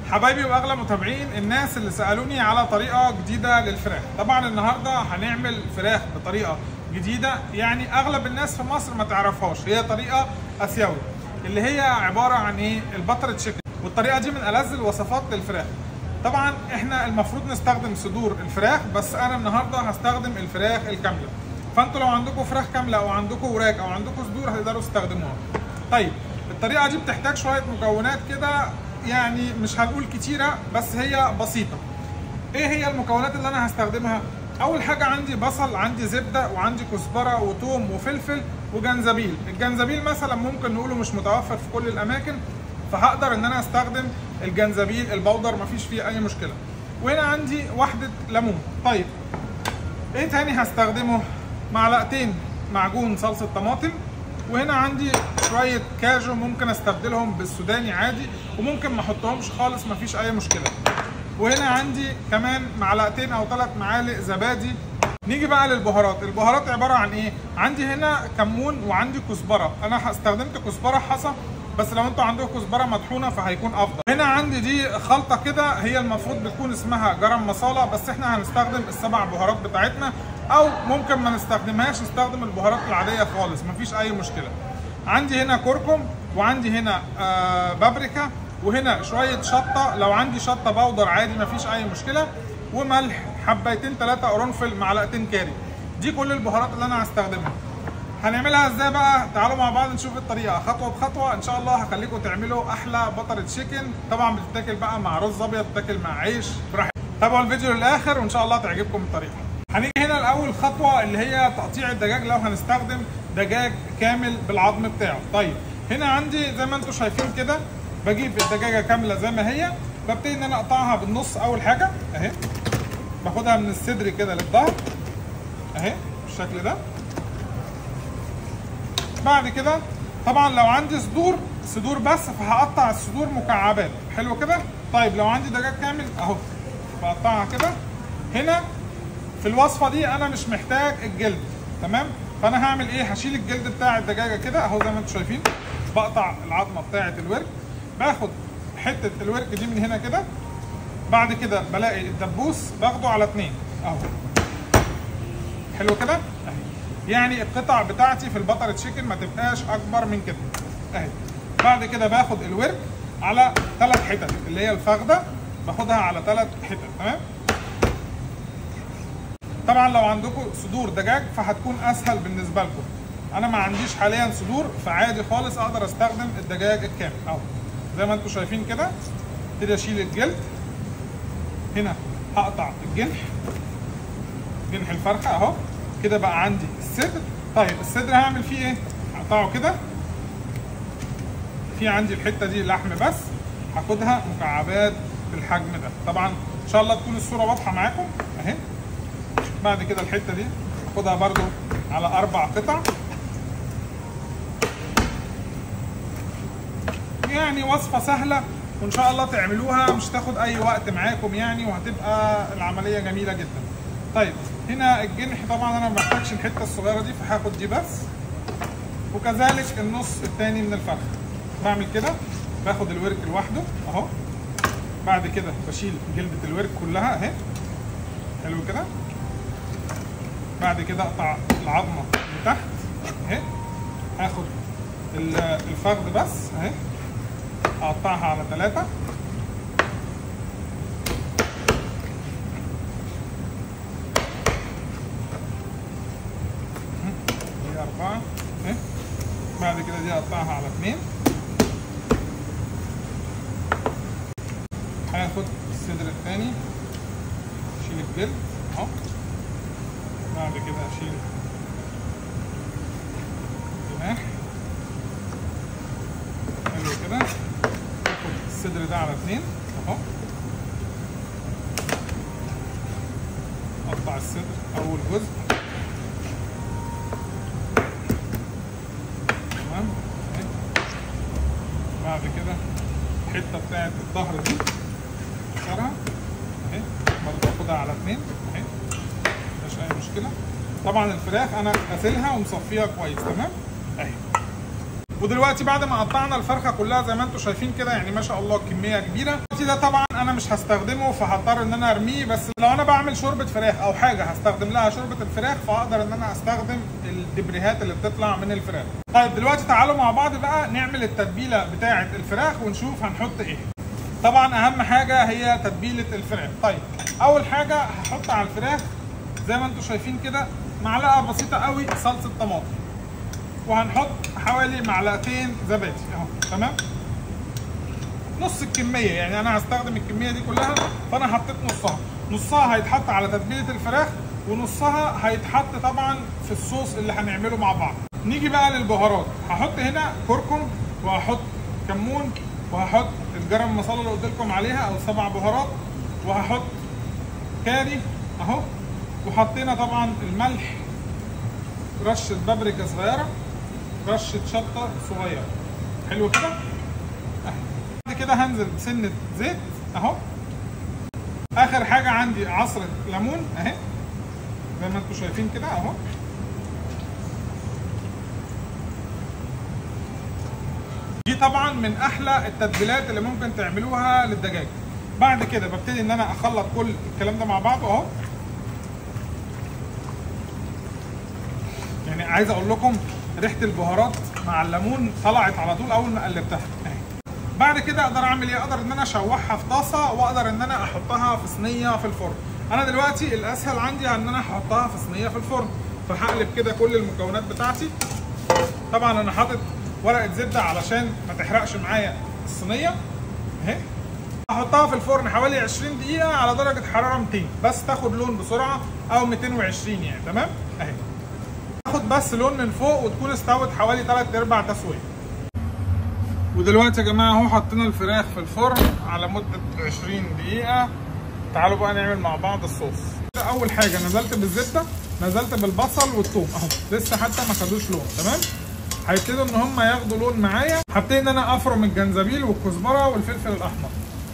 حبايبي واغلى متابعين الناس اللي سالوني على طريقه جديده للفراخ طبعا النهارده هنعمل فراخ بطريقه جديده يعني اغلب الناس في مصر ما تعرفهاش هي طريقه اسيوي اللي هي عباره عن ايه البتر تشيكن والطريقه دي من ألذ الوصفات للفراخ طبعا احنا المفروض نستخدم صدور الفراخ بس انا النهارده هستخدم الفراخ الكامله فانتوا لو عندكم فراخ كامله او عندكم وراك او عندكم صدور هتقدروا تستخدموها طيب الطريقه دي بتحتاج شويه مكونات كده يعني مش هنقول كتيره بس هي بسيطه ايه هي المكونات اللي انا هستخدمها اول حاجه عندي بصل عندي زبده وعندي كزبره وتوم وفلفل وجنزبيل الجنزبيل مثلا ممكن نقوله مش متوفر في كل الاماكن فهقدر ان انا استخدم الجنزبيل البودر مفيش فيه اي مشكله وهنا عندي واحده ليمون طيب ايه تاني هستخدمه معلقتين معجون صلصه طماطم وهنا عندي شويه كاجو ممكن استبدلهم بالسوداني عادي وممكن ما احطهمش خالص مفيش اي مشكله وهنا عندي كمان معلقتين او ثلاث معالق زبادي نيجي بقى للبهارات البهارات عباره عن ايه عندي هنا كمون وعندي كزبره انا استخدمت كزبره حصى بس لو انتوا عندكم كزبره مطحونه فهيكون افضل هنا عندي دي خلطه كده هي المفروض بتكون اسمها جرم مصالة بس احنا هنستخدم السبع بهارات بتاعتنا او ممكن ما نستخدمهاش نستخدم البهارات العاديه خالص مفيش اي مشكله عندي هنا كركم وعندي هنا آه بابريكا وهنا شويه شطه لو عندي شطه بودر عادي مفيش اي مشكله وملح حبيتين ثلاثه قرنفل معلقتين كاري دي كل البهارات اللي انا هستخدمها هنعملها ازاي بقى تعالوا مع بعض نشوف الطريقه خطوه بخطوه ان شاء الله هخليكم تعملوا احلى بطر تشيكن طبعا بتتاكل بقى مع رز ابيض بتتاكل مع عيش براحتك تابعوا الفيديو للاخر وان شاء الله تعجبكم الطريقه هنيجي هنا لاول خطوه اللي هي تقطيع الدجاج لو هنستخدم دجاج كامل بالعظم بتاعه طيب هنا عندي زي ما انتم شايفين كده بجيب الدجاجه كامله زي ما هي ببتدي ان انا اقطعها بالنص اول حاجه اهي باخدها من الصدر كده للظهر اهي بالشكل ده بعد كده طبعا لو عندي صدور صدور بس فهقطع الصدور مكعبات حلو كده طيب لو عندي دجاج كامل اهو بقطعها كده هنا في الوصفه دي انا مش محتاج الجلد تمام فانا هعمل ايه هشيل الجلد بتاع الدجاجه كده اهو زي ما انتم شايفين بقطع العظمه بتاعه الورك باخد حته الورك دي من هنا كده بعد كده بلاقي الدبوس باخده على اتنين اهو حلو كده اهي يعني القطع بتاعتي في البتر تشيكن ما تبقاش اكبر من كده اهي بعد كده باخد الورك على ثلاث حتت اللي هي الفخده باخدها على ثلاث حتت تمام طبعا لو عندكم صدور دجاج فهتكون اسهل بالنسبه لكم انا ما عنديش حاليا صدور فعادي خالص اقدر استخدم الدجاج الكامل اهو زي ما انتم شايفين كده ابتدي اشيل الجلد هنا هقطع الجنح جنح الفرخه اهو كده بقى عندي الصدر طيب الصدر هعمل فيه ايه هقطعه كده في عندي الحته دي لحم بس هاخدها مكعبات بالحجم ده طبعا ان شاء الله تكون الصوره واضحه معاكم اهي بعد كده الحته دي هاخدها برده على اربع قطع يعني وصفه سهله وان شاء الله تعملوها مش تاخد اي وقت معاكم يعني وهتبقى العمليه جميله جدا طيب هنا الجنح طبعا انا ما بحتاجش الحته الصغيره دي فهاخد دي بس وكذلك النص الثاني من الفرخه بعمل كده باخد الورك لوحده اهو بعد كده بشيل جلده الورك كلها اهي حلو كده بعد كده اقطع العظمه من تحت اهي هاخد الفخذ بس اهي اقطعها على ثلاثه أربعة إيه؟ بعد كده دي أقطعها على اتنين هاخد الصدر التاني أشيل الجلد أهو بعد كده أشيل الجناح حلو كده آخد الصدر ده على اتنين أهو أقطع الصدر أول جزء بعد كده الحته بتاعت الظهر دي اكسرها اهي برضه اخدها على اتنين اهي مفيش اي مشكله طبعا الفراخ انا غسلها ومصفيها كويس تمام اهي ودلوقتي بعد ما قطعنا الفرخه كلها زي ما انتم شايفين كده يعني ما شاء الله كميه كبيره دلوقتي ده طبعا انا مش هستخدمه فهضطر ان انا ارميه بس لو انا بعمل شوربه فراخ او حاجه هستخدم لها شوربه الفراخ فاقدر ان انا استخدم الدبريهات اللي بتطلع من الفراخ طيب دلوقتي تعالوا مع بعض بقى نعمل التتبيله بتاعه الفراخ ونشوف هنحط ايه طبعا اهم حاجه هي تتبيله الفراخ طيب اول حاجه هحط على الفراخ زي ما انتم شايفين كده معلقه بسيطه قوي صلصه طماطم وهنحط حوالي معلقتين زبادي اهو تمام نص الكميه يعني انا هستخدم الكميه دي كلها فانا حطيت نصها نصها هيتحط على تتبيله الفراخ ونصها هيتحط طبعا في الصوص اللي هنعمله مع بعض نيجي بقى للبهارات هحط هنا كركم وهحط كمون وهحط الجرم مصالة اللي قلت لكم عليها او سبع بهارات وهحط كاري اهو وحطينا طبعا الملح رشه بابريكا صغيره رشه شطه صغيره حلو كده اهي بعد كده هنزل بسنه زيت اهو اخر حاجه عندي عصره ليمون اهي زي ما انتم شايفين كده اهو دي طبعا من احلى التتبيلات اللي ممكن تعملوها للدجاج بعد كده ببتدي ان انا اخلط كل الكلام ده مع بعضه اهو يعني عايز اقول لكم ريحه البهارات مع الليمون طلعت على طول اول ما قلبتها اهي بعد كده اقدر اعمل ايه اقدر ان انا اشوحها في طاسه واقدر ان انا احطها في صينيه في الفرن انا دلوقتي الاسهل عندي ان انا احطها في صينيه في الفرن فهقلب كده كل المكونات بتاعتي طبعا انا حاطط ورقه زبده علشان ما تحرقش معايا الصينيه اهي هحطها في الفرن حوالي 20 دقيقه على درجه حراره 200 بس تاخد لون بسرعه او 220 يعني تمام اهي تاخد بس لون من فوق وتكون استوت حوالي 3 ارباع تسويه ودلوقتي يا جماعه اهو حطينا الفراخ في الفرن على مده 20 دقيقه تعالوا بقى نعمل مع بعض الصوص اول حاجه نزلت بالزبده نزلت بالبصل والثوم اهو لسه حتى ما خدوش لون تمام هيبتدوا ان هم ياخدوا لون معايا هبتدي ان انا افرم الجنزبيل والكزبره والفلفل الاحمر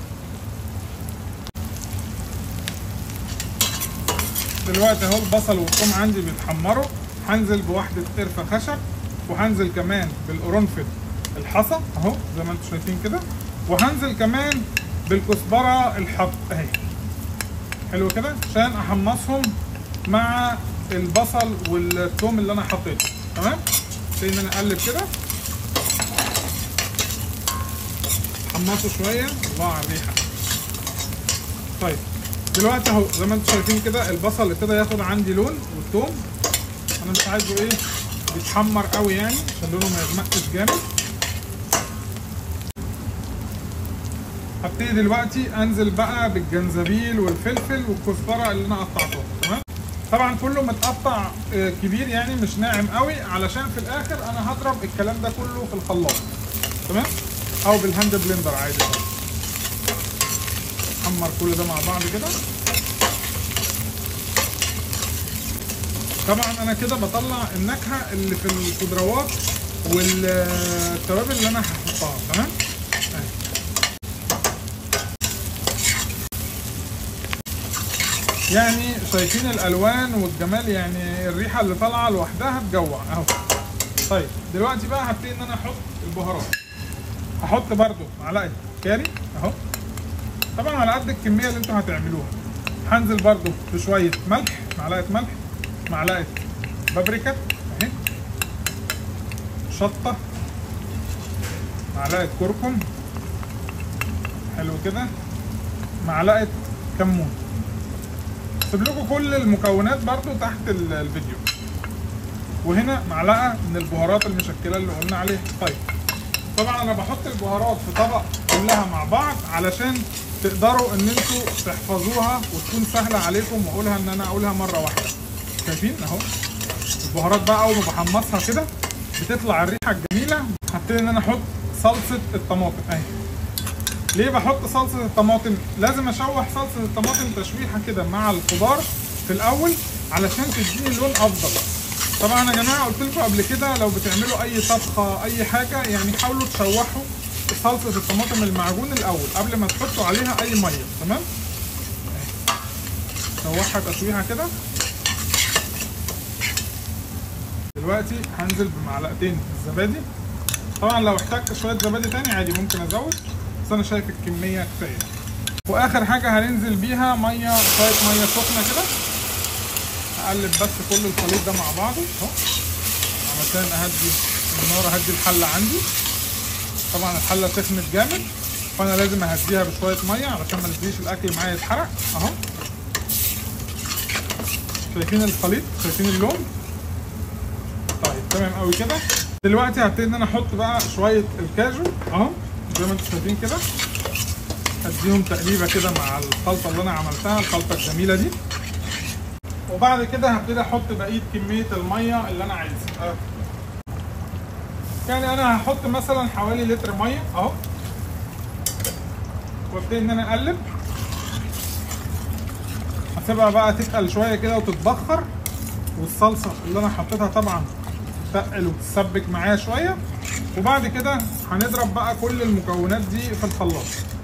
دلوقتي اهو البصل والثوم عندي بيتحمروا هنزل بواحده قرفه خشب وهنزل كمان بالقرنفل الحصى اهو زي ما انتم شايفين كده وهنزل كمان بالكزبره الحب اهي حلو كده عشان احمصهم مع البصل والثوم اللي انا حطيته تمام ابتدي ان انا اقلب كده حمصوا شويه الله على الريحه طيب دلوقتي اهو زي ما انتم شايفين كده البصل ابتدى ياخد عندي لون والثوم انا مش عايزه ايه بيتحمر قوي يعني عشان لونه ما يغمقش جامد هبتدي دلوقتي انزل بقى بالجنزبيل والفلفل والكزبره اللي انا قطعتهم تمام طبعا كله متقطع كبير يعني مش ناعم قوي علشان في الاخر انا هضرب الكلام ده كله في الخلاط تمام او بالهاند بلندر عادي نحمر كل ده مع بعض كده طبعا انا كده بطلع النكهه اللي في الخضروات والتوابل اللي انا هحطها تمام يعني شايفين الالوان والجمال يعني الريحه اللي طالعه لوحدها تجوع اهو طيب دلوقتي بقى هبتدي ان انا احط البهارات هحط برده معلقه كاري اهو طبعا على قد الكميه اللي انتوا هتعملوها هنزل برده بشويه ملح معلقه ملح معلقه بابريكا اهي شطه معلقه كركم حلو كده معلقه كمون سيب لكم كل المكونات برضو تحت الفيديو وهنا معلقه من البهارات المشكله اللي قلنا عليها طيب طبعا انا بحط البهارات في طبق كلها مع بعض علشان تقدروا ان انتوا تحفظوها وتكون سهله عليكم واقولها ان انا اقولها مره واحده شايفين اهو البهارات بقى اول ما بحمصها كده بتطلع الريحه الجميله هبتدي ان انا احط صلصه الطماطم اهي ليه بحط صلصه الطماطم لازم اشوح صلصه الطماطم تشويحه كده مع الخضار في الاول علشان تديني لون افضل طبعا يا جماعه قلت لكم قبل كده لو بتعملوا اي طبخه اي حاجه يعني حاولوا تشوحوا صلصه الطماطم المعجون الاول قبل ما تحطوا عليها اي ميه تمام شوحها تشويحه كده دلوقتي هنزل بمعلقتين الزبادي طبعا لو احتجت شويه زبادي تاني عادي ممكن ازود بس انا شايف الكميه كفايه واخر حاجه هننزل بيها ميه شويه ميه سخنه كده هقلب بس كل الخليط ده مع بعضه اهو علشان اهدي النار اهدي الحله عندي طبعا الحله سخنت جامد فانا لازم اهديها بشويه ميه علشان ما نديش الاكل معايا يتحرق اهو شايفين الخليط شايفين اللون طيب تمام قوي كده دلوقتي هبتدي ان انا احط بقى شويه الكاجو اهو زي ما انتم شايفين كده اديهم تقليبه كده مع الخلطه اللي انا عملتها الخلطه الجميله دي وبعد كده هبتدي احط بقيه كميه الميه اللي انا عايزها يعني انا هحط مثلا حوالي لتر ميه اهو وابتدي ان انا اقلب هسيبها بقى تتقل شويه كده وتتبخر والصلصه اللي انا حطيتها طبعا تقل وتسبك معايا شويه وبعد كده هنضرب بقى كل المكونات دي في الخلاط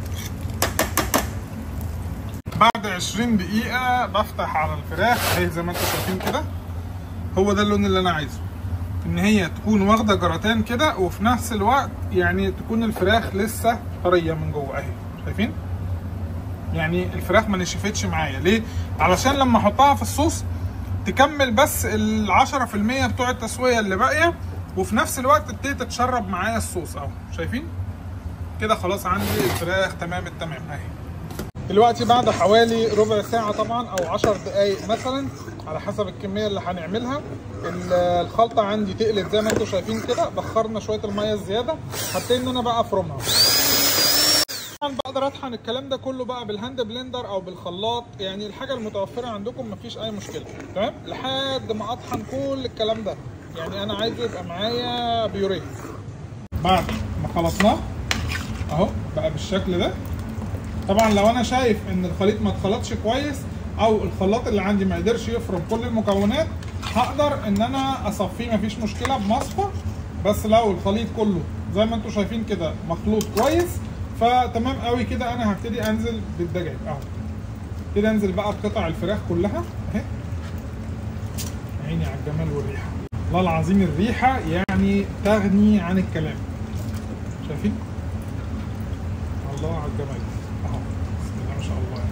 بعد 20 دقيقة بفتح على الفراخ اهي زي ما انتم شايفين كده هو ده اللون اللي انا عايزه ان هي تكون واخدة جراتان كده وفي نفس الوقت يعني تكون الفراخ لسه طرية من جوه اهي شايفين يعني الفراخ ما نشفتش معايا ليه علشان لما احطها في الصوص تكمل بس ال 10% بتوع التسويه اللي باقيه وفي نفس الوقت تبتدي تتشرب معايا الصوص اهو شايفين كده خلاص عندي الفراخ تمام التمام اهي دلوقتي بعد حوالي ربع ساعة طبعا أو 10 دقايق مثلا على حسب الكمية اللي هنعملها الخلطة عندي تقلت زي ما انتم شايفين كده بخرنا شوية المية الزيادة هبتدي إن أنا بقى أفرمها طبعا بقدر اطحن الكلام ده كله بقى بالهاند بلندر او بالخلاط يعني الحاجه المتوفره عندكم مفيش اي مشكله تمام لحد ما اطحن كل الكلام ده يعني انا عايزه يبقى معايا بيوريه بعد ما خلطناه اهو بقى بالشكل ده طبعا لو انا شايف ان الخليط ما اتخلطش كويس او الخلاط اللي عندي ما قدرش يفرم كل المكونات هقدر ان انا اصفيه مفيش مشكله بمصفى بس لو الخليط كله زي ما انتم شايفين كده مخلوط كويس فتمام قوي كده انا هبتدي انزل بالدجاج اهو ابتدي انزل بقى بقطع الفراخ كلها اهي عيني على الجمال والريحه والله العظيم الريحه يعني تغني عن الكلام شايفين الله على الجمال اهو بسم الله ما شاء الله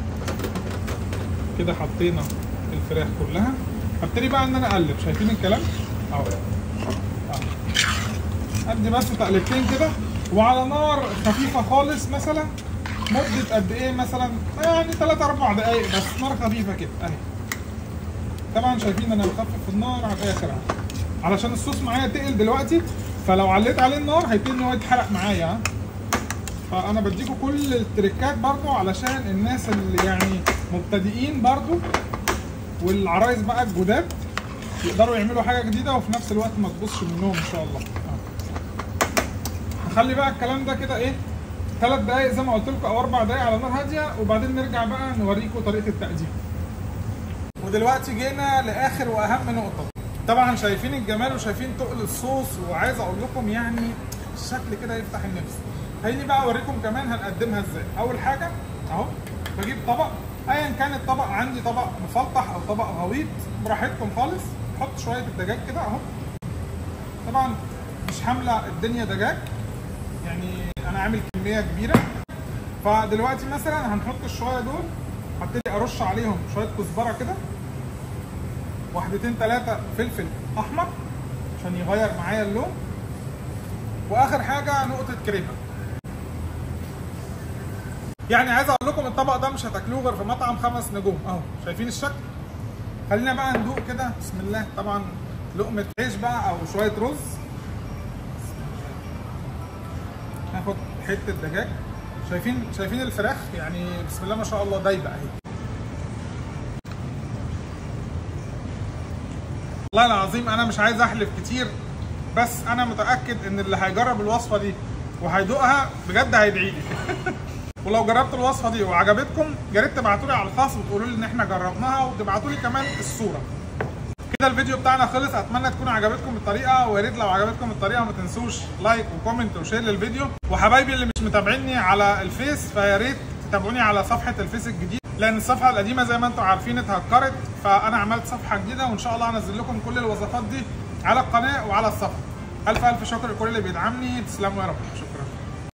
كده حطينا الفراخ كلها هبتدي بقى ان انا اقلب شايفين الكلام اهو اهو ادي بس تقلبتين كده وعلى نار خفيفة خالص مثلا مدة قد ايه مثلا يعني 3 4 دقايق بس نار خفيفة كده اهي طبعا شايفين انا بخفف النار على الاخر علشان الصوص معايا تقل دلوقتي فلو عليت عليه النار هيبتدي ان هو يتحرق معايا فانا بديكوا كل التريكات برضو علشان الناس اللي يعني مبتدئين برضو والعرايس بقى الجداد يقدروا يعملوا حاجه جديده وفي نفس الوقت ما تبصش منهم ان شاء الله هخلي بقى الكلام ده كده ايه ثلاث دقايق زي ما قلت لكم او اربع دقايق على نار هاديه وبعدين نرجع بقى نوريكم طريقه التقديم ودلوقتي جينا لاخر واهم نقطه طبعا شايفين الجمال وشايفين تقل الصوص وعايز اقول لكم يعني الشكل كده يفتح النفس هيجي بقى اوريكم كمان هنقدمها ازاي اول حاجه اهو بجيب طبق ايا كان الطبق عندي طبق مفلطح او طبق غويط براحتكم خالص حط شويه الدجاج كده اهو طبعا مش حامله الدنيا دجاج يعني انا عامل كميه كبيره فدلوقتي مثلا هنحط الشويه دول هبتدي ارش عليهم شويه كزبره كده واحدتين ثلاثه فلفل احمر عشان يغير معايا اللون واخر حاجه نقطه كريمه يعني عايز اقول لكم الطبق ده مش هتاكلوه غير في مطعم خمس نجوم اهو شايفين الشكل خلينا بقى ندوق كده بسم الله طبعا لقمه عيش بقى او شويه رز هاخد حته دجاج شايفين شايفين الفراخ يعني بسم الله ما شاء الله دايبه اهي والله العظيم انا مش عايز احلف كتير بس انا متاكد ان اللي هيجرب الوصفه دي وهيدوقها بجد هيدعي لي ولو جربت الوصفه دي وعجبتكم يا ريت تبعتوا لي على الخاص وتقولوا لي ان احنا جربناها وتبعتوا لي كمان الصوره كده الفيديو بتاعنا خلص اتمنى تكون عجبتكم الطريقه ويا ريت لو عجبتكم الطريقه ما تنسوش لايك وكومنت وشير للفيديو وحبايبي اللي مش متابعيني على الفيس فيا ريت تتابعوني على صفحه الفيس الجديد لان الصفحه القديمه زي ما انتم عارفين اتهكرت فانا عملت صفحه جديده وان شاء الله هنزل لكم كل الوصفات دي على القناه وعلى الصفحه الف الف شكر لكل اللي بيدعمني تسلموا يا رب شكرا